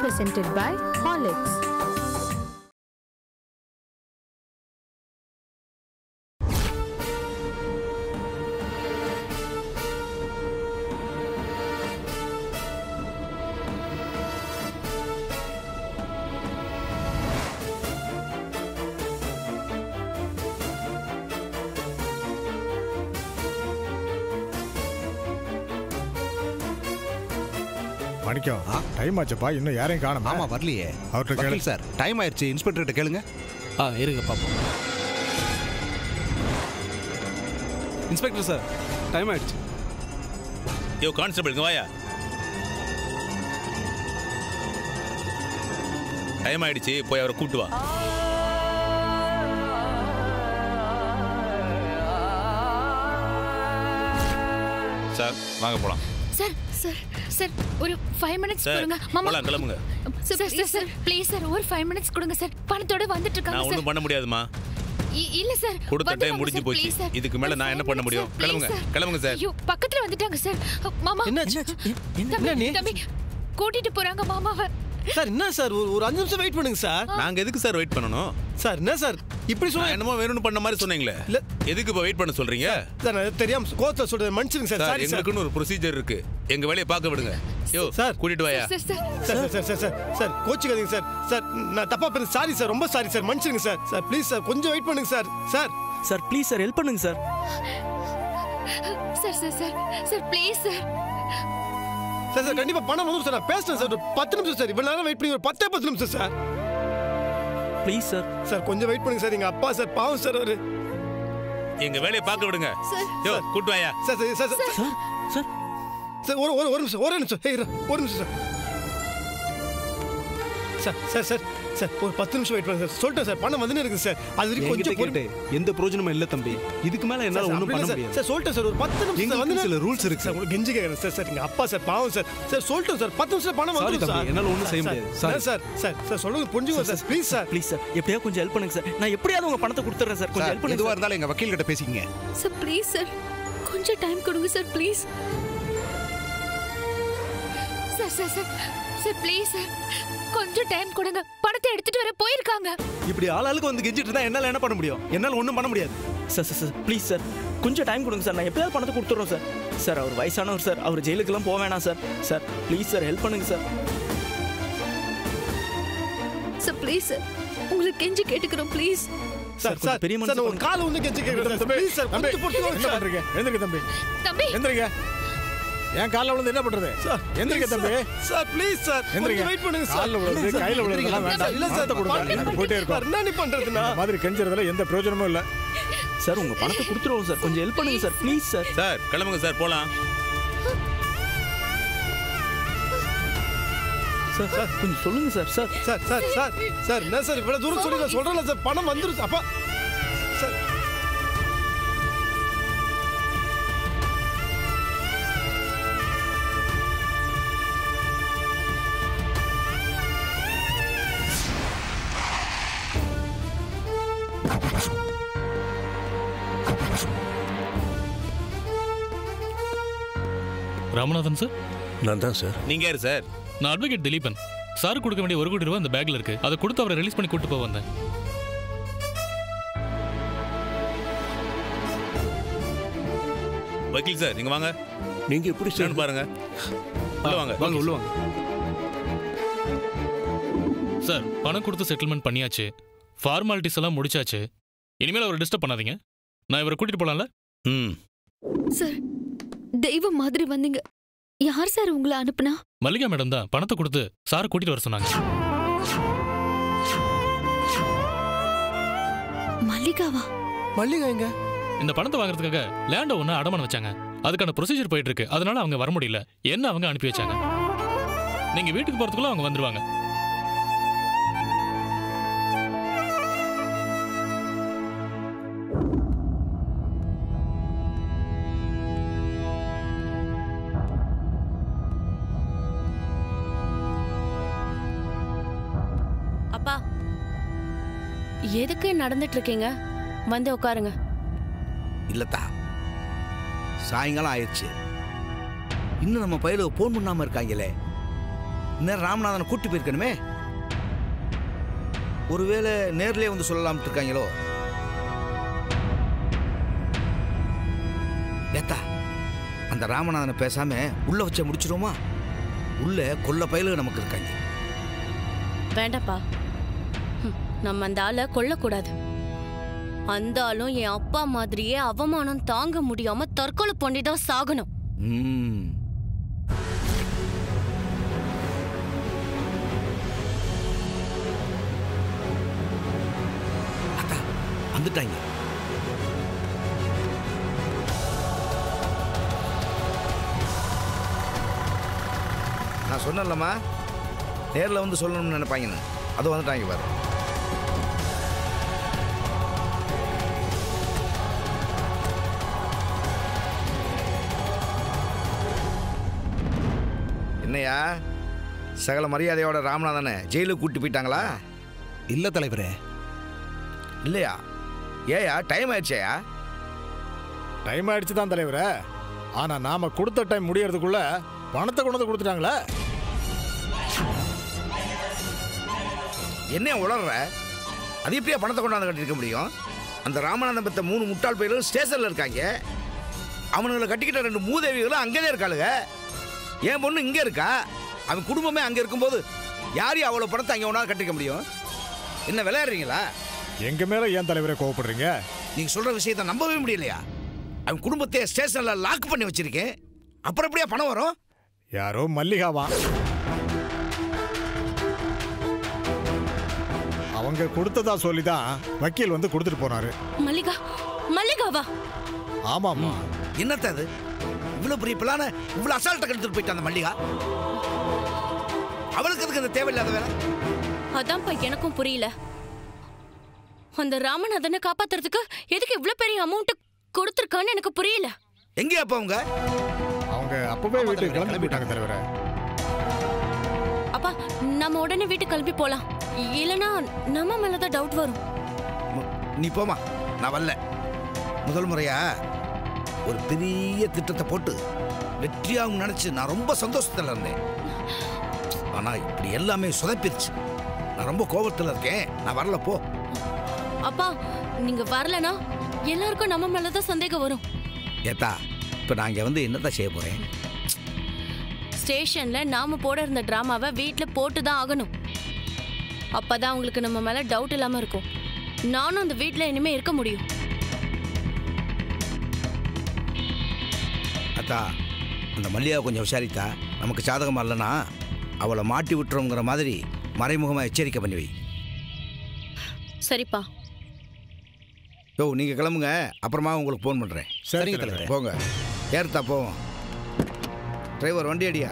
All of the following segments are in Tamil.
presented by Horlicks. மணிக்கம் டைம் ஆச்சுப்பா இன்னும் யாரையும் காணோம் ஆமா வரலையே அவர்கிட்ட கேளு வக்கீல் சார் டைம் ஆயிடுச்சு இன்ஸ்பெக்டர்கிட்ட கேளுங்க ஆ இருங்க பார்ப்போம் இன்ஸ்பெக்டர் சார் டைம் ஆயிடுச்சு யோ கான்ஸ்டபிள் இங்க வாயா டைம் ஆயிடுச்சு போய் அவரை கூட்டு வா சார் வாங்க போலாம் சார் சார் சார் ஒரு ஃபைவ் மினிட்ஸ் சார் கொடுங்க மாமா போலாம் கிளம்புங்க sir sir sir please sir ஒரு ஃபைவ் மினிட்ஸ் கொடுங்க சார் பணத்தோட வந்துட்டு நான் இருக்காங்க ஒன்றும் சார் பண்ண முடியாதுமா இ- இல்ல சார் கொடுத்த வந்துடுவாங்க time முடிஞ்சு சார், போச்சு. please sir. இதுக்கு மேல ஒரு நான் என்ன five பண்ண minutes முடியும்? சார், please கிளம்புங்க, சார். கிளம்புங்க சார். ஐயோ பக்கத்துல வந்துட்டாங்க சார் மாமா என்னாச்சு என்ன தம்பி நீ தம்பி கூட்டிட்டு போறாங்க மாமாவை சார் என்ன சார் ஒரு ஒரு அஞ்சு நிமிஷம் வெயிட் பண்ணுங்க சார் நாங்க எதுக்கு சார் வெயிட் பண்ணணும் சார் என்ன சார் இப்படி நான் சொல்ல என்னமோ வேணும்னு பண்ண மாதிரி சொன்னீங்களே இல்ல. எதுக்கு இப்போ வெயிட் பண்ண சொல்றீங்க சார் நான் தெரியாம கோத்த சொல்றது மன்னிச்சிருங்க சார் சார் சாரி சார் எங்களுக்குன்னு ஒரு ப்ரொசீஜர் இருக்கு எங்க வேலையை பார்க்க விடுங்க யோ சார். சார் கூட்டிட்டு வாயா sir sir sir sir sir sir sir sir கோச்சிக்காதீங்க சார் சார் நான் தப்பா பண்ண சாரி சார் ரொம்ப சாரி சார் மன்னிச்சிருங்க சார் சார் ப்ளீஸ் சார் கொஞ்சம் வெயிட் பண்ணுங்க sir sir sir please sir help பண்ணுங்க sir sir sir sir sir please sir sir sir கண்டிப்பா பணம் வந்துடும் சார் நான் பேசுறேன் சார் ஒரு பத்து நிமிஷம் சார் இவ்வளவு நேரம் வெயிட் பண்ணி ஒரு பத்தே பத்து நிமிஷம் சார் ப்ளீஸ் சார் சார் கொஞ்சம் வெயிட் பண்ணுங்க சார் எங்க அப்பா சார் பாவம் சார் அவரு எங்க வேலையை பார்க்க விடுங்க சார் யோ கூட்டு வாயா sir sir sir sir sir sir sir ஒரு ஒரு ஒரு நிமிஷம் ஒரு நிமிஷம் ஏய், இரு, ஒரு நிமிஷம் sir sir sir sir sir ஒரு பத்து நிமிஷம் வெயிட் பண்ணுங்க சார் சொல்லிட்டேன் சார் பணம் வந்துன்னு இருக்கு சார் அது வரைக்கும் என்கிட்ட கொஞ்சம் கேட்டு எந்த பிரயோஜனமும் இல்ல தம்பி இதுக்கு மேல என்னால ஒண்ணும் பண்ண சார் முடியாது சார் சொல்லிட்டேன் சார் ஒரு பத்து நிமிஷம் எங்களுக்கு வந்து சில rules இருக்கு சார் உங்களுக்கு கெஞ்சி கேட்கறேன் சார் சார் எங்க அப்பா சார் பாவம் சார் சார் சொல்லிட்டேன் சார் பத்து நிமிஷம் பணம் Sorry வந்துடும் தம்பி, சார் என்னால ஒண்ணும் செய்ய முடியாது. Sir Sorry. Sir sir sir சொல்லுங்க புரிஞ்சுக்கோங்க sir please sir please sir எப்படியா கொஞ்சம் ஹெல்ப் பண்ணுங்க சார் நான் எப்படியாவது உங்க பணத்தை கொடுத்துறேன் சார் கொஞ்சம் சார் ஹெல்ப் பண்ணுங்க எதுவா சார். இருந்தாலும் எங்க வக்கீல் கிட்ட பேசிக்கங்க சார் ப்ளீஸ் சார் கொஞ்சம் டைம் கொடுங்க sir please sir sir sir sir please sir கொஞ்சம் டைம் கொடுங்க பணத்தை எடுத்துட்டு வர போயிருக்காங்க இப்படி ஆளாளுக்கு வந்து கெஞ்சிட்டு இருந்தா என்னால என்ன பண்ண முடியும் என்னால ஒண்ணும் பண்ண முடியாது sir sir sir please sir கொஞ்சம் டைம் கொடுங்க சார் நான் எப்படியாவது பணத்தை கொடுத்துட்றோம் சார் சார் அவர் வயசானவர் சார் அவர் ஜெயிலுக்கெல்லாம் போக வேணாம் sir sir please sir help பண்ணுங்க சார் சார் ப்ளீஸ் சார் உங்களுக்கு கெஞ்சி கேட்டுக்கிறோம் ப்ளீஸ் சார் கொஞ்சம் சார் பெரிய சார் மனசு நான் ஒரு காலை வந்து கெஞ்சி கேட்கறேன் சார் ப்ளீஸ் சார் கொஞ்சம் பொறுத்துக்கோங்க என்ன சார் பண்றீங்க எந்திரிக்க தம்பி தம்பி எந்திரிங்க என் காலில் விழுந்து என்ன பண்றது சார் எந்திரிக்க தம்பி சார் ப்ளீஸ் சார் எந்திரிங்க கொஞ்சம் வெயிட் பண்ணுங்க சார் காலில் விழுறது கையில் விழுறதுலாம் வேண்டாம் இல்ல சார் பணத்தை கொடுங்க எனக்கு போயிட்டே இருக்கும் என்ன நீ பண்றதுனா இந்த மாதிரி கெஞ்சுறதுல எந்த பிரயோஜனமும் இல்லை சார் உங்க பணத்தை கொடுத்துருவோம் சார் கொஞ்சம் ஹெல்ப் பண்ணுங்க சார் ப்ளீஸ் சார் சார் கிளம்புங்க சார் போலாம் சார் சார் கொஞ்சம் சொல்லுங்க sir sir sir sir sir sir என்ன சார் இவ்வளவு தூரம் சொல்லி நான் சொல்றேன்ல சார் பணம் வந்துருச்சு அப்பா சார் ராமநாதன் சார் நான் தான் சார் நீங்க யாரு சார் நான் அட்வொகேட் திலீபன் சார் கொடுக்க வேண்டிய ஒரு கோடி ரூபாய் அந்த பேக்ல இருக்கு அதை கொடுத்து அவரை ரிலீஸ் பண்ணி கூட்டு போக வந்தேன் வக்கீல் சார் நீங்க வாங்க நீங்க எப்படி சார் என்னன்னு பாருங்க உள்ள வாங்க வாங்க உள்ள வாங்க சார் பணம் கொடுத்து செட்டில்மெண்ட் பண்ணியாச்சு ஃபார்மாலிட்டிஸ் எல்லாம் முடிச்சாச்சு இனிமேல் அவரை டிஸ்டர்ப் பண்ணாதீங்க நான் இவரை கூட்டிட்டு போலாம்ல ம் சார் தெய்வம் மாதிரி வந்தீங்க யார் சார் உங்களை அனுப்புனா மல்லிகா மேடம் தான் பணத்தை கொடுத்து சாரை கூட்டிட்டு வர சொன்னாங்க மல்லிகாவா மல்லிகா எங்க இந்த பணத்தை வாங்குறதுக்காக லேண்டை ஒன்று அடமானம் வச்சாங்க அதுக்கான ப்ரொசீஜர் போயிட்டு இருக்கு அதனால அவங்க வர முடியல என்ன அவங்க அனுப்பி வச்சாங்க நீங்க வீட்டுக்கு போறதுக்குள்ள அவங்க வந்துருவாங்க அப்பா எதுக்கு நடந்துட்டு இருக்கீங்க வந்து உட்காருங்க இல்லத்தா சாயங்காலம் ஆயிடுச்சு இன்னும் நம்ம பையலுக்கு ஃபோன் பண்ணாம இருக்காங்களே இன்னும் ராமநாதனை கூட்டி போயிருக்கணுமே ஒருவேளை நேர்லயே வந்து சொல்லலாம்னு இருக்காங்களோ ஏத்தா அந்த ராமநாதனை பேசாம உள்ள வச்ச முடிச்சிருவோமா உள்ள கொல்ல பயலுக நமக்கு இருக்காங்க வேண்டாப்பா ஹம், நம்ம அந்த ஆளை கொல்லக்கூடாது அந்த ஆளும் என் அப்பா மாதிரியே அவமானம் தாங்க முடியாம தற்கொலை பண்ணி தான் சாகணும் ம் அத்தா, வந்துட்டாங்க நான் சொன்னேன்லம்மா நேரில் வந்து சொல்லணும்னு நினைப்பாங்கன்னு அது வந்துட்டாங்க பாரு என்னையா சகல மரியாதையோட ராமநாதனை ஜெயிலுக்கு கூட்டி போயிட்டாங்களா இல்ல தலைவரே இல்லையா ஏயா டைம் ஆயிடுச்சேயா டைம் ஆயிடுச்சு தான் தலைவரே ஆனா நாம கொடுத்த டைம் முடியறதுக்குள்ள பணத்தை கொண்டு வந்து கொடுத்துட்டாங்களே என்ன உளர்ற அது எப்படியா பணத்தை கொண்டாந்து கட்டிருக்க முடியும் அந்த ராமநாதன் பத்த மூணு முட்டாள் பயிலும் ஸ்டேஷன்ல இருக்காங்க அவனுங்களை கட்டிக்கிட்ட ரெண்டு மூதேவிகளும் அங்கேயே இருக்காளுங்க என் பொண்ணு இங்கே இருக்கா அவன் குடும்பமே அங்கே இருக்கும்போது யார் அவ்வளோ பணத்தை அங்கே ஒன்றா கட்டிக்க முடியும் என்ன விளையாடுறீங்களா எங்க மேல ஏன் தலைவரே கோவப்படுறீங்க நீங்க சொல்ற விஷயத்தை நம்பவே முடியலையா அவன் குடும்பத்தை ஸ்டேஷன்ல லாக் பண்ணி வச்சிருக்கேன் அப்புறம் எப்படியா பணம் வரும் யாரோ மல்லிகாவா அவங்க கொடுத்ததா சொல்லி தான் வக்கீல் வந்து கொடுத்துட்டு போனாரு மல்லிகா மல்லிகாவா ஆமாமா என்னத்த அது இவ்வளவு பெரிய பிளான இவ்வளவு அசால்ட்டா கெடுத்துட்டு போயிட்டான் அந்த மல்லிகா அவளுக்கு அதுக்கு அந்த தேவையில்லாத வேலை அதான்ப்பா எனக்கும் புரியல அந்த ராமநாதனை காப்பாத்துறதுக்கு எதுக்கு இவ்ளோ பெரிய அமௌண்ட் கொடுத்துருக்கான்னு எனக்கு புரியல எங்கே அப்ப அவங்க அவங்க அப்பவே வீட்டுக்கு கிளம்பி போயிட்டாங்க தலைவரே அப்பா நம்ம உடனே வீட்டுக்கு கிளம்பி போலாம் இல்லனா நம்ம மேலதான் டவுட் வரும் மு- நீ போமா நான் வரல முதல் முறையா ஒரு பெரிய திட்டத்தை போட்டு வெற்றியாகும் நினைச்சு நான் ரொம்ப சந்தோஷத்துல இருந்தேன் ஆனா இப்படி எல்லாமே சொதப்பிருச்சு நான் ரொம்ப கோபத்துல இருக்கேன் நான் வரல போ அப்பா நீங்க வரலனா எல்லாருக்கும் நம்ம மேலதான் சந்தேகம் வரும் ஏத்தா இப்ப நான் இங்க வந்து என்னதான் செய்ய போறேன் ஸ்டேஷன்ல நாம போட இருந்த டிராமாவை வீட்ல போட்டு தான் ஆகணும் அப்பதான் உங்களுக்கு நம்ம மேல டவுட் இல்லாம இருக்கும் நானும் அந்த வீட்ல இனிமே இருக்க முடியும் அத்தா அந்த மல்லிகா கொஞ்சம் விசாரித்தா நமக்கு சாதகமா இல்லைன்னா அவளை மாட்டி விட்டுறோங்கிற மாதிரி மறைமுகமாக எச்சரிக்கை பண்ணி வை சரிப்பா யோ நீங்கள் கிளம்புங்க அப்புறமா உங்களுக்கு ஃபோன் பண்ணுறேன் சரிங்க தலைவரே. போங்க ஏறுத்தா போவோம் டிரைவர் வண்டி அடியா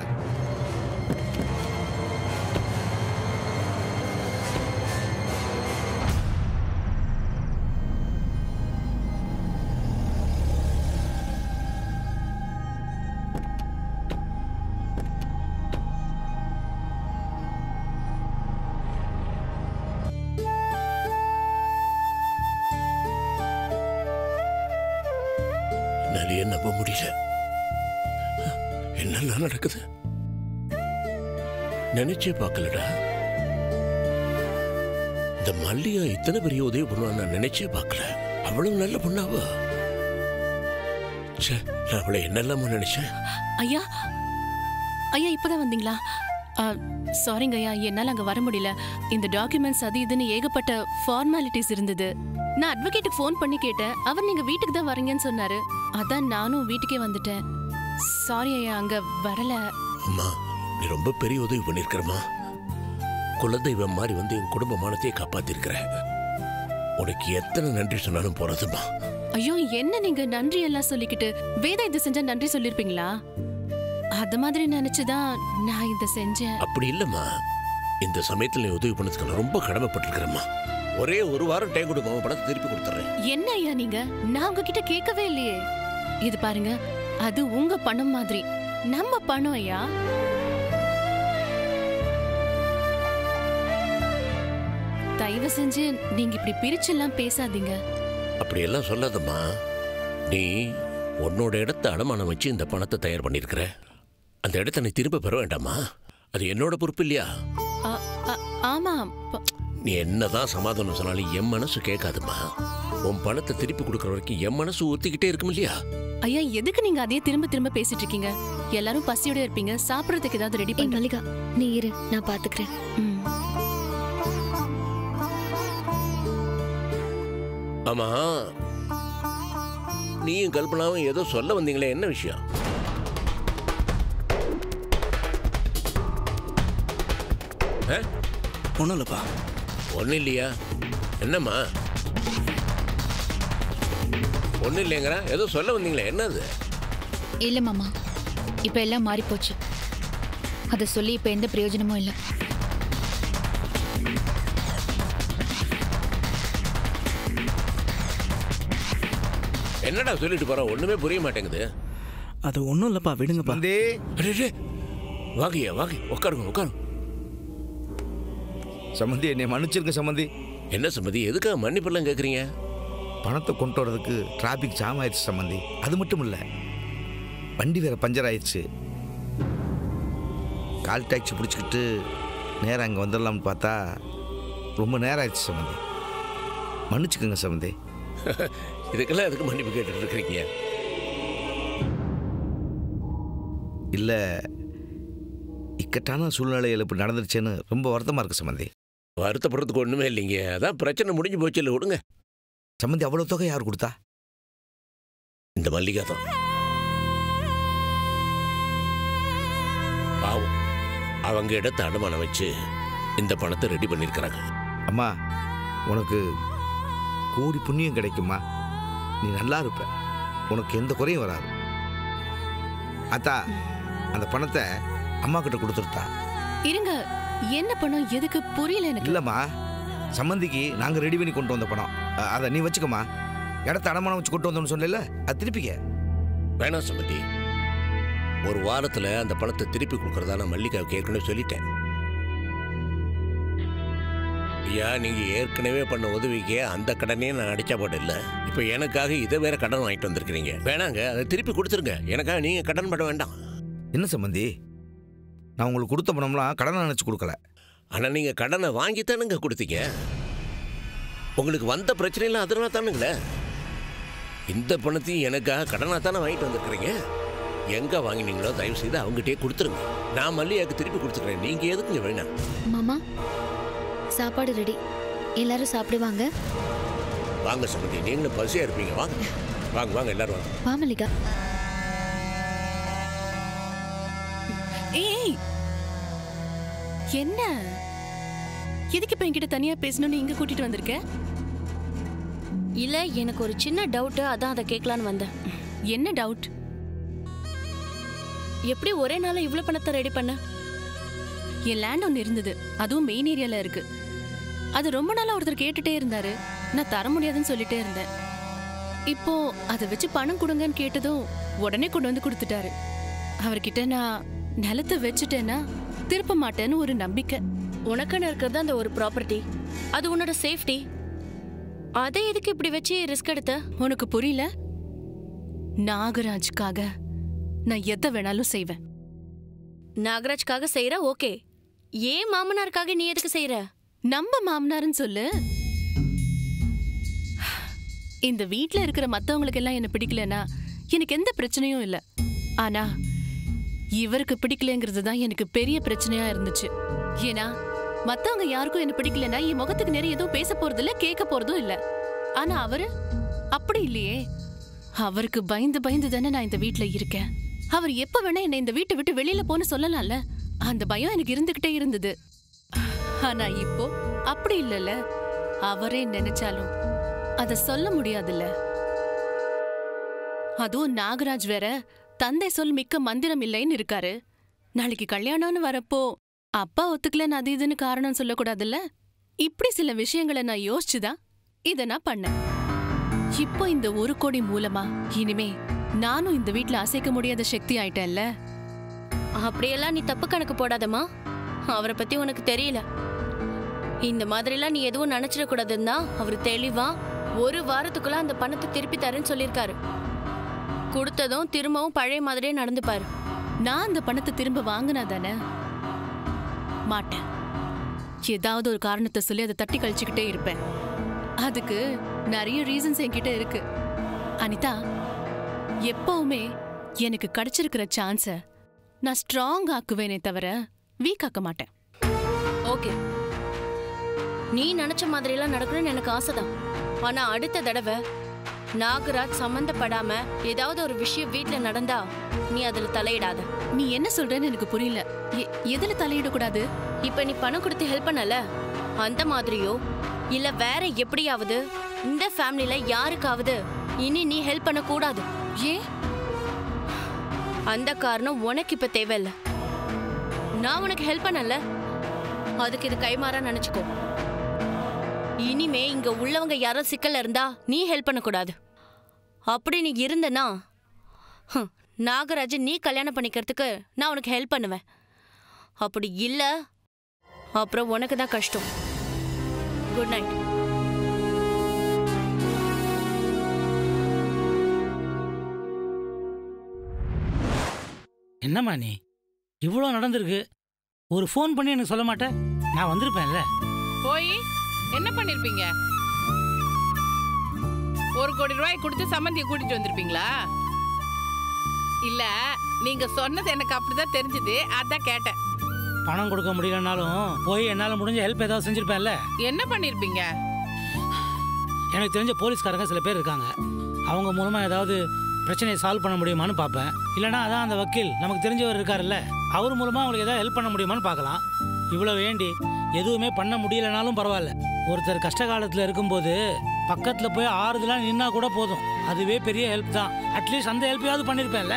என்னாலேயே நம்ப முடியல என்னெல்லாம் நடக்குது நினைச்சே பார்க்கலடா இந்த மல்லிகா இத்தனை பெரிய உதவி பண்ணுவான்னு நான் நினைச்சே பார்க்கல அவ்வளவு நல்ல பொண்ணாவா ச்சே நான் அவளை என்னெல்லாமோ நினைச்சேன் ஐயா ஐயா இப்பதான் வந்தீங்களா சாரிங்க ஐயா என்னால் அங்கே வர முடியல இந்த டாக்குமெண்ட்ஸ் அது இதுன்னு ஏகப்பட்ட ஃபார்மாலிட்டிஸ் இருந்தது நான் அட்வொகேட்டுக்கு ஃபோன் பண்ணி கேட்டேன் அவர் நீங்க வீட்டுக்கு தான் வரீங்கன்னு சொன்னாரு அதான் நானும் வீட்டுக்கே வந்துட்டேன் சாரி ஐயா அங்க வரல அம்மா நீ ரொம்ப பெரிய உதவி பண்ணிருக்கிறம்மா குலதெய்வம் மாதிரி வந்து என் குடும்ப மானத்தையே காப்பாத்திருக்கிற உனக்கு எத்தனை நன்றி சொன்னாலும் போறதுமா ஐயோ என்ன நீங்க நன்றி எல்லாம் சொல்லிக்கிட்டு வேதா இது செஞ்சா நன்றி சொல்லிருப்பீங்களா அது மாதிரி நினைச்சுதான் நான் இதை செஞ்சேன் அப்படி இல்லம்மா இந்த சமயத்துல நீ உதவி பண்ணதுக்கு நான் ரொம்ப கடமைப்பட்டிருக்கிறேம்மா ஒரே ஒரு வாரம் டைம் கொடுங்க உன் பணத்தை திருப்பி கொடுத்துறேன் என்ன ஐயா நீங்க நான் உங்ககிட்ட கேட்கவே இல்லையே இது பாருங்க அது உங்க பணம் மாதிரி நம்ம பணம் ஐயா தயவு செஞ்சு நீங்க இப்படி பிரிச்செல்லாம் பேசாதீங்க அப்படியெல்லாம் சொல்லாதம்மா நீ உன்னோட இடத்த அடமானம் வச்சு இந்த பணத்தை தயார் பண்ணியிருக்கிற அந்த இடத்த நீ திரும்ப பெற வேண்டாமா அது என்னோட பொறுப்பு இல்லையா அ- அ- ஆமா ப- நீ என்னதான் சமாதானம் சொன்னாலும் என் மனசு கேட்காதுமா உன் பணத்தை திருப்பி கொடுக்குற வரைக்கும் என் மனசு ஒத்திக்கிட்டே இருக்கும் இல்லையா ஐயா எதுக்கு நீங்க அதையே திரும்ப திரும்ப பேசிட்டு இருக்கீங்க எல்லாரும் பசியோட இருப்பீங்க சாப்பிடறதுக்கு ஏதாவது ரெடி பண்ணி மல்லிகா நீ இரு நான் பாத்துக்கிறேன் ஆமா நீயும் கல்பனாவும் ஏதோ சொல்ல வந்தீங்களே என்ன விஷயம் ஒன்றும் இல்லைப்பா ஒன்றும் இல்லையா என்னம்மா ஒன்றும் இல்லைங்கிற ஏதோ சொல்ல வந்தீங்களே என்னது இல்ல மாமா இப்ப எல்லாம் மாறி போச்சு அதை சொல்லி இப்ப எந்த பிரயோஜனமும் இல்லை என்னடா சொல்லிட்டு போற ஒண்ணுமே புரிய மாட்டேங்குது அது ஒன்றும் இல்லைப்பா விடுங்கப்பா சம்பந்தி வாங்கியா வாங்கி உட்காருங்க உட்காருங்க சம்பந்தி என்னை மன்னிச்சிருங்க சம்பந்தி என்ன சம்பந்தி எதுக்காக மன்னிப்பெல்லாம் கேட்குறீங்க பணத்தை கொண்டு வரதுக்கு டிராபிக் ஜாம் ஆயிடுச்சு சம்பந்தி அது மட்டும் இல்லை வண்டி வேற பஞ்சர் ஆயிடுச்சு கால் டாக்ஸி பிடிச்சிக்கிட்டு நேரம் அங்கே வந்துடலாம்னு பார்த்தா ரொம்ப நேரம் ஆயிடுச்சு சம்பந்தி மன்னிச்சுக்கோங்க சம்பந்தி இதுக்கெல்லாம் எதுக்கு மன்னிப்பு கேட்டுட்டு இருக்கிறீங்க இல்லை இக்கட்டான சூழ்நிலையில் இப்படி நடந்துருச்சேன்னு ரொம்ப வருத்தமாக இருக்கு சம்பந்தி வருத்தப்படுறதுக்கு ஒண்ணுமே இல்லைங்க அதான் பிரச்சனை முடிஞ்சு போச்சு இல்லை விடுங்க சம்பந்தி அவ்வளோ தொகை யார் கொடுத்தா இந்த மல்லிகா தான் பாவம் அவங்க இடத்த அடமானம் வச்சு இந்த பணத்தை ரெடி பண்ணியிருக்கிறாங்க அம்மா உனக்கு கோடி புண்ணியம் கிடைக்குமா நீ நல்லா இருப்ப உனக்கு எந்த குறையும் வராது அத்தா அந்த பணத்தை அம்மா கிட்ட கொடுத்துருத்தா இருங்க என்ன பணம் எதுக்கு புரியல எனக்கு இல்லைம்மா சம்மந்திக்கு நாங்கள் ரெடி பண்ணி கொண்டு வந்த பணம் அ- அதை நீ வச்சுக்கம்மா இடத்த அடமானம் வச்சு கொண்டு வந்தோம்னு சொன்னல அது திருப்பிக்க வேணாம் சம்பந்தி ஒரு வாரத்துல அந்த பணத்தை திருப்பி கொடுக்கறதா நான் மல்லிகாவுக்கு ஏற்கனவே சொல்லிட்டேன் ஐயா நீங்க ஏற்கனவே பண்ண உதவிக்கு அந்த கடனையே நான் அடிச்சா போட்ட இல்ல இப்ப எனக்காக இதை வேற கடன் வாங்கிட்டு வந்திருக்கிறீங்க வேணாங்க அதை திருப்பி கொடுத்துருங்க எனக்காக நீங்க கடன் பட வேண்டாம் என்ன சம்பந்தி நான் உங்களுக்கு கொடுத்த பணம்லாம் கடனை நினச்சி கொடுக்கல ஆனா நீங்க கடனை வாங்கித்தானுங்க கொடுத்தீங்க உங்களுக்கு வந்த பிரச்சனைலாம் அதனால தானுங்களே இந்த பணத்தையும் எனக்காக கடனாக தானே வாங்கிட்டு வந்திருக்கிறீங்க எங்க வாங்கினீங்களோ தயவு செய்து அவங்ககிட்டயே கொடுத்துருங்க நான் மல்லியாக்கு திருப்பி கொடுத்துக்கிறேன் நீங்க எதுக்குங்க வேணாம் மாமா சாப்பாடு ரெடி எல்லாரும் சாப்பிடுவாங்க வாங்க சம்பந்தி நீங்களும் பசியா இருப்பீங்க வாங்க வாங்க வாங்க எல்லாரும் வாங்க வா மல்லிகா ஏய் என்ன எதுக்கு இப்ப என்கிட்ட தனியா பேசணும்னு இங்க கூட்டிட்டு வந்திருக்க இல்ல எனக்கு ஒரு சின்ன டவுட் அதான் அதை கேட்கலான்னு வந்தேன் என்ன டவுட் எப்படி ஒரே நாள்ல இவ்வளவு பணத்தை ரெடி பண்ண என் லேண்ட் ஒன்று இருந்தது அதுவும் மெயின் ஏரியால இருக்கு அது ரொம்ப நாளா ஒருத்தர் கேட்டுட்டே இருந்தாரு நான் தர முடியாதுன்னு சொல்லிட்டே இருந்தேன் இப்போ அதை வச்சு பணம் கொடுங்கன்னு கேட்டதும் உடனே கொண்டு வந்து கொடுத்துட்டாரு அவர்கிட்ட நான் நிலத்தை வச்சுட்டேன்னா திருப்ப மாட்டேன்னு ஒரு நம்பிக்கை உனக்குன்னு இருக்கிறது அந்த ஒரு ப்ராப்பர்ட்டி அது உன்னோட சேஃப்டி அதை எதுக்கு இப்படி வச்சு ரிஸ்க் எடுத்த உனக்கு புரியல நாகராஜ்காக நான் எதை வேணாலும் செய்வேன் நாகராஜ்காக செய்யற ஓகே ஏன் மாமனாருக்காக நீ எதுக்கு செய்யற நம்ம மாமனாருன்னு சொல்லு இந்த வீட்ல இருக்கிற மத்தவங்களுக்கு எல்லாம் என்ன பிடிக்கலனா எனக்கு எந்த பிரச்சனையும் இல்ல ஆனா இவருக்கு பிடிக்கலங்கிறது தான் எனக்கு பெரிய பிரச்சனையா இருந்துச்சு ஏன்னா மத்தவங்க யாருக்கும் என்ன பிடிக்கலனா என் முகத்துக்கு நேரம் எதுவும் பேச போறது இல்ல கேட்க போறதும் இல்ல ஆனா அவரு அப்படி இல்லையே அவருக்கு பயந்து பயந்து தானே நான் இந்த வீட்ல இருக்கேன் அவர் எப்ப வேணா என்னை இந்த வீட்டை விட்டு வெளியில போன்னு சொல்லலாம்ல அந்த பயம் எனக்கு இருந்துகிட்டே இருந்தது ஆனா இப்போ அப்படி இல்லைல்ல அவரே நினைச்சாலும் அத சொல்ல முடியாதுல்ல அதுவும் நாகராஜ் வேற தந்தை சொல் மிக்க மந்திரம் இல்லைன்னு இருக்காரு நாளைக்கு கல்யாணம்னு வரப்போ அப்பா ஒத்துக்கலன்னு அது இதுன்னு காரணம் சொல்லக்கூடாதுல்ல இப்படி சில விஷயங்களை நான் யோசிச்சுதான் இத நான் பண்ணேன் இப்போ இந்த ஒரு கோடி மூலமா இனிமே நானும் இந்த வீட்ல அசைக்க முடியாத சக்தி ஆயிட்டேன்ல அப்படியெல்லாம் நீ தப்பு கணக்கு போடாதம்மா அவரை பத்தி உனக்கு தெரியல இந்த மாதிரிலாம் நீ எதுவும் நினைச்சிட கூடாதுன்னு தான் அவர் தெளிவா ஒரு வாரத்துக்குள்ள அந்த பணத்தை திருப்பி தரேன்னு சொல்லியிருக்காரு கொடுத்ததும் திரும்பவும் பழைய மாதிரியே நடந்துப்பாரு நான் அந்த பணத்தை திரும்ப வாங்கினா தானே மாட்டேன் ஏதாவது ஒரு காரணத்தை சொல்லி அதை தட்டி கழிச்சுக்கிட்டே இருப்பேன் அதுக்கு நிறைய ரீசன்ஸ் என்கிட்ட இருக்கு அனிதா எப்பவுமே எனக்கு கிடைச்சிருக்கிற சான்ஸை நான் ஸ்ட்ராங் ஆக்குவேனே தவிர வீக் ஆக்க மாட்டேன் ஓகே நீ நினைச்ச மாதிரிலாம் நடக்கணும்னு எனக்கு ஆசைதான் ஆனா அடுத்த தடவை நாகராஜ் சம்மந்தப்படாம ஏதாவது ஒரு விஷயம் வீட்ல நடந்தா நீ அதுல தலையிடாத நீ என்ன சொல்றேன்னு எனக்கு புரியல எ- எதுல தலையிடக்கூடாது இப்ப நீ பணம் கொடுத்து ஹெல்ப் பண்ணல அந்த மாதிரியோ இல்ல வேற எப்படியாவது இந்த ஃபேமிலில யாருக்காவது இனி நீ ஹெல்ப் பண்ண கூடாது ஏன் அந்த காரணம் உனக்கு இப்ப தேவையில்ல நான் உனக்கு ஹெல்ப் பண்ணல அதுக்கு இது கைமாறா நினைச்சுக்கோ இனிமே இங்க உள்ளவங்க யாரோ சிக்கல்ல இருந்தா நீ ஹெல்ப் பண்ணக்கூடாது அப்படி நீ இருந்தனா ஹம், நாகராஜ் நீ கல்யாணம் பண்ணிக்கிறதுக்கு நான் உனக்கு ஹெல்ப் பண்ணுவேன் அப்படி இல்ல அப்புறம் உனக்கு தான் கஷ்டம் குட் நைட் என்னம்மா நீ இவ்வளோ நடந்திருக்கு ஒரு ஃபோன் பண்ணி எனக்கு சொல்ல மாட்டேன் நான் வந்திருப்பேன்ல போய் என்ன பண்ணிருப்பீங்க ஒரு கோடி ரூபாய் கொடுத்து சம்மந்தியை கூட்டிட்டு வந்திருப்பீங்களா இல்ல நீங்க சொன்னது எனக்கு அப்படிதான் தெரிஞ்சது அதான் கேட்டேன் பணம் கொடுக்க முடியலனாலும் போய் என்னால் முடிஞ்ச ஹெல்ப் ஏதாவது செஞ்சிருப்பேன்ல என்ன பண்ணிருப்பீங்க எனக்கு தெரிஞ்ச போலீஸ்காரங்க சில பேர் இருக்காங்க அவங்க மூலமாக ஏதாவது பிரச்சனையை சால்வ் பண்ண முடியுமான்னு பார்ப்பேன் இல்லைனா அதான் அந்த வக்கீல் நமக்கு தெரிஞ்சவர் இருக்காருல்ல அவர் மூலமாக அவங்களுக்கு ஏதாவது ஹெல்ப் பண்ண முடியுமான்னு பார்க்கலாம் இவ்வளோ வேண்டி எதுவுமே பண்ண முடியலனாலும் பரவாயில்ல ஒருத்தர் கஷ்ட காலத்தில் இருக்கும்போது பக்கத்தில் போய் ஆறுதலாக நின்னா கூட போதும் அதுவே பெரிய ஹெல்ப் தான் அட்லீஸ்ட் அந்த ஹெல்ப்பையாவது பண்ணியிருப்பேன்ல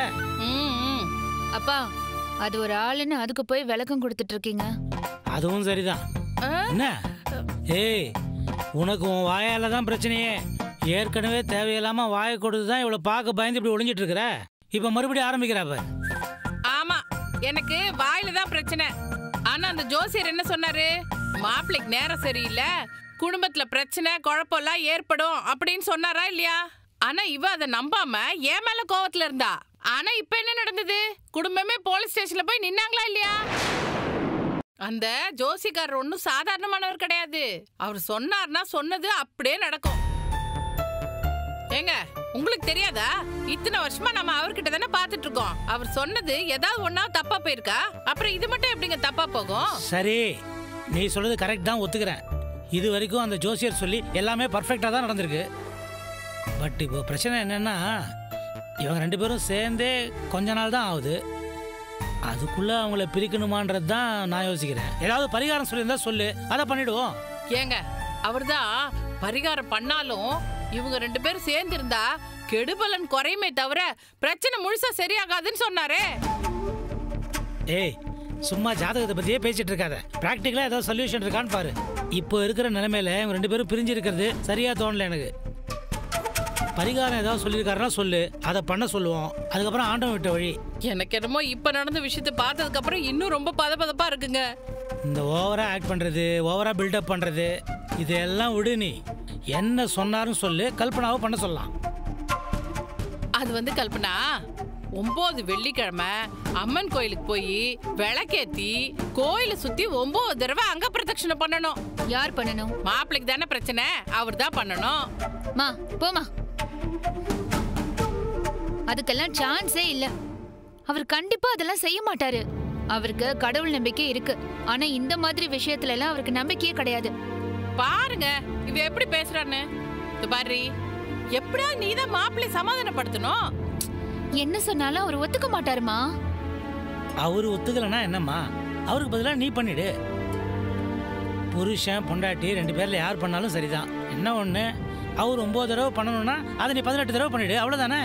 அப்பா அது ஒரு ஆளுன்னு அதுக்கு போய் விளக்கம் கொடுத்துட்டு இருக்கீங்க அதுவும் சரிதான் என்ன ஏய் உனக்கு உன் வாயால தான் பிரச்சனையே ஏற்கனவே தேவையில்லாம வாயை கொடுத்து தான் இவ்வளவு பார்க்க பயந்து இப்படி ஒளிஞ்சிட்டு இருக்கிற இப்ப மறுபடியும் ஆரம்பிக்கிறாப்ப ஆமா எனக்கு வாயில தான் பிரச்சனை ஆனா அந்த ஜோசியர் என்ன சொன்னாரு மாப்பிள்ளைக்கு நேரம் சரியில்லை குடும்பத்துல பிரச்சனை குழப்பம்லாம் ஏற்படும் அப்படின்னு சொன்னாரா இல்லையா ஆனா இவ அதை நம்பாம ஏன் மேல கோவத்துல இருந்தா ஆனா இப்ப என்ன நடந்தது குடும்பமே போலீஸ் ஸ்டேஷன்ல போய் நின்னாங்களா இல்லையா அந்த ஜோசிக்காரர் ஒன்றும் சாதாரணமானவர் கிடையாது அவர் சொன்னார்னா சொன்னது அப்படியே நடக்கும் ஏங்க உங்களுக்கு தெரியாதா இத்தனை வருஷமா நம்ம அவர்கிட்ட தானே பார்த்துட்டு இருக்கோம் அவர் சொன்னது ஏதாவது ஒன்னா தப்பா போயிருக்கா அப்புறம் இது மட்டும் எப்படிங்க தப்பா போகும் சரி நீ சொல்றது கரெக்ட் தான் ஒத்துக்கிறேன் இது வரைக்கும் அந்த ஜோசியர் சொல்லி எல்லாமே பர்ஃபெக்டாக தான் நடந்திருக்கு பட் இப்போ பிரச்சனை என்னன்னா இவங்க ரெண்டு பேரும் சேர்ந்தே கொஞ்ச நாள் தான் ஆகுது அதுக்குள்ள அவங்கள பிரிக்கணுமான்றது தான் நான் யோசிக்கிறேன் ஏதாவது பரிகாரம் சொல்லியிருந்தா சொல்லு அதை பண்ணிடுவோம் ஏங்க அவர்தான் பரிகாரம் பண்ணாலும் இவங்க ரெண்டு பேரும் சேர்ந்து இருந்தா கெடுபலன் குறையுமே தவிர பிரச்சனை முழுசா சரியாகாதுன்னு சொன்னாரே ஏய் சும்மா ஜாதகத்தை பத்தியே பேசிட்டு இருக்காத பிராக்டிக்கலா ஏதாவது சொல்யூஷன் இருக்கான்னு பாரு இப்போ இருக்கிற நிலைமையில இவங்க ரெண்டு பேரும் பிரிஞ்சு இருக்கிறது சரியா தோணல எனக்கு பரிகாரம் ஏதாவது சொல்லியிருக்காருன்னா சொல்லு அதை பண்ண சொல்லுவோம் அதுக்கப்புறம் ஆண்டவன் விட்ட வழி எனக்கு என்னமோ இப்ப நடந்த விஷயத்தை பார்த்ததுக்கு அப்புறம் இன்னும் ரொம்ப பதபதப்பா இருக்குங்க இந்த ஓவரா ஆக்ட் பண்றது ஓவரா பில்டப் பண்றது இதெல்லாம் விடு நீ என்ன சொன்னாருன்னு சொல்லு கல்பனாவை பண்ண சொல்லலாம் அது வந்து கல்பனா ஒன்பது வெள்ளிக்கிழமை அம்மன் கோயிலுக்கு போய் விளக்கேத்தி கோயிலை சுத்தி ஒன்பது தடவை அங்க பிரதட்சணை பண்ணணும் யார் பண்ணணும் மாப்பிள்ளைக்கு தானே பிரச்சனை அவர் தான் பண்ணணும் மா போமா அதுக்கெல்லாம் சான்ஸே இல்ல அவர் கண்டிப்பா அதெல்லாம் செய்ய மாட்டாரு அவருக்கு கடவுள் நம்பிக்கை இருக்கு ஆனா இந்த மாதிரி விஷயத்துல எல்லாம் அவருக்கு நம்பிக்கையே கிடையாது பாருங்க இவ எப்படி பேசுறான்னு இது பாரு எப்படியா நீ தான் மாப்பிள்ளை சமாதானப்படுத்தணும் என்ன சொன்னாலும் அவர் ஒத்துக்க மாட்டாருமா அவரு ஒத்துக்கலைன்னா என்னம்மா அவருக்கு பதிலாக நீ பண்ணிடு புருஷன் பொண்டாட்டி ரெண்டு பேர்ல யார் பண்ணாலும் சரிதான் என்ன ஒன்று அவர் ஒன்பது தடவை பண்ணணும்னா அதை நீ பதினெட்டு தடவை பண்ணிடு அவ்வளோதானே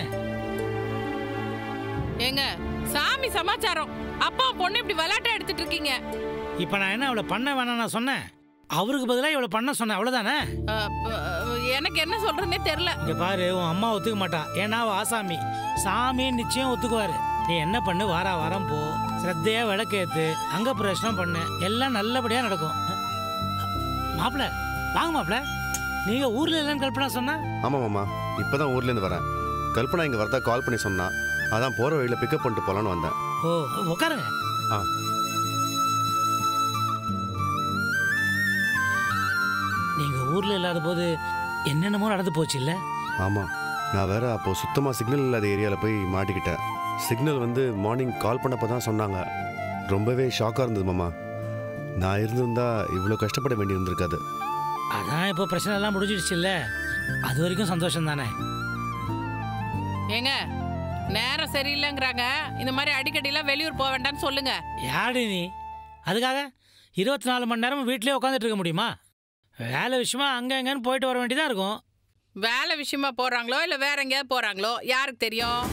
ஏங்க சாமி சமாச்சாரம் அப்பா பொண்ணு இப்படி விளையாட்டா எடுத்துட்டு இருக்கீங்க இப்போ நான் என்ன அவளை பண்ண வேணாம் நான் சொன்னேன் அவருக்கு பதிலாக இவளை பண்ண சொன்னேன் அவ்வளோதானே அஹ், அஹ், எனக்கு என்ன சொல்றேன்னே தெரியல இங்க பாரு உன் அம்மா ஒத்துக்க மாட்டா ஏன்னா அவ ஆசாமி சாமி நிச்சயம் ஒத்துக்குவாரு நீ என்ன பண்ணு வாரா வாரம் போ சிரத்தையா விளக்கேத்து அங்க பிரச்சனை பண்ணு எல்லாம் நல்லபடியா நடக்கும் மாப்பிள வாங்க மாப்பிள நீங்க ஊர்ல இல்லைன்னு கல்பனா சொன்னா ஆமாம் மாமா இப்போ தான் ஊர்லேருந்து வரேன் கல்பனா இங்கே வரதா கால் பண்ணி சொன்னா அதான் போகிற வழியில் பிக்கப் பண்ணிட்டு போகலான்னு வந்தேன் ஓ உட்காருங்க ஆ ஊரில் இல்லாத போது என்னென்னமோ நடந்து போச்சு இல்லை ஆமாம் நான் வேற அப்போது சுத்தமாக சிக்னல் இல்லாத ஏரியாவில் போய் மாட்டிக்கிட்டேன் சிக்னல் வந்து மார்னிங் கால் பண்ணப்போ தான் சொன்னாங்க ரொம்பவே ஷாக்காக இருந்தது மாமா நான் இருந்திருந்தா இவ்வளோ கஷ்டப்பட வேண்டி இருந்திருக்காது அதான் இப்போ பிரச்சனை எல்லாம் முடிஞ்சிடுச்சு இல்லை அது வரைக்கும் சந்தோஷம் தானே ஏங்க நேரம் சரியில்லைங்கிறாங்க இந்த மாதிரி அடிக்கடிலாம் வெளியூர் போக வேண்டாம்னு சொல்லுங்க யாரு நீ அதுக்காக இருபத்தி நாலு மணி நேரமும் வீட்டிலே உட்காந்துட்டு இருக்க முடியுமா வேலை விஷயமா அங்கே எங்கன்னு போயிட்டு வர வேண்டியதாக இருக்கும் வேலை விஷயமா போறாங்களோ இல்ல வேற எங்கேயாவது போறாங்களோ யாருக்கு தெரியும்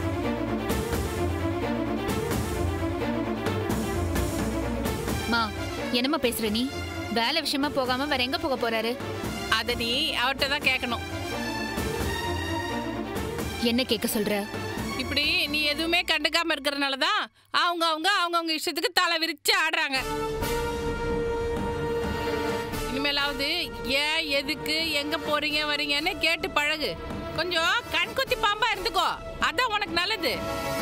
மா என்னம்மா பேசுற நீ வேலை விஷயமா போகாம வேற எங்க போக போறாரு அத நீ அவர்கிட்ட தான் கேட்கணும் என்ன கேட்க சொல்ற இப்படி நீ எதுவுமே கண்டுக்காம இருக்கிறதுனால தான் அவங்க அவங்க அவங்கவுங்க இஷ்டத்துக்கு தலை விரிச்சு ஆடுறாங்க இனிமேலாவது ஏன் எதுக்கு எங்க போறீங்க வரீங்கன்னு கேட்டு பழகு கொஞ்சம் கண் குத்தி பாம்பா இருந்துக்கோ அதான் உனக்கு நல்லது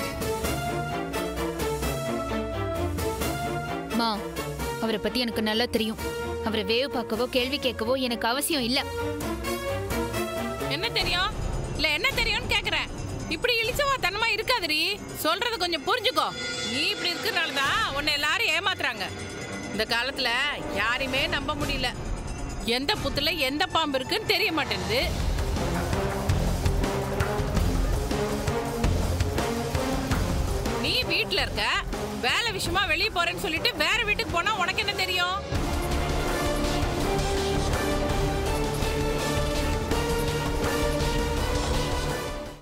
மா அவரை பத்தி எனக்கு நல்லா தெரியும் அவரை வேவு பார்க்கவோ கேள்வி கேட்கவோ எனக்கு அவசியம் இல்ல என்ன தெரியும் இல்ல என்ன தெரியும்னு கேக்குறேன் இப்படி இழிச்சவா தனமா இருக்காதுடி சொல்றது கொஞ்சம் புரிஞ்சுக்கோ நீ இப்படி இருக்கிறனால தான் உன்னை எல்லாரும் ஏமாத்துறாங்க இந்த காலத்துல யாரையுமே நம்ப முடியல எந்த புத்துல எந்த பாம்பு இருக்குன்னு தெரிய மாட்டேங்குது நீ வீட்ல இருக்க வேலை விஷயமா வெளியே போறேன்னு சொல்லிட்டு வேற வீட்டுக்கு போனா உனக்கு என்ன தெரியும்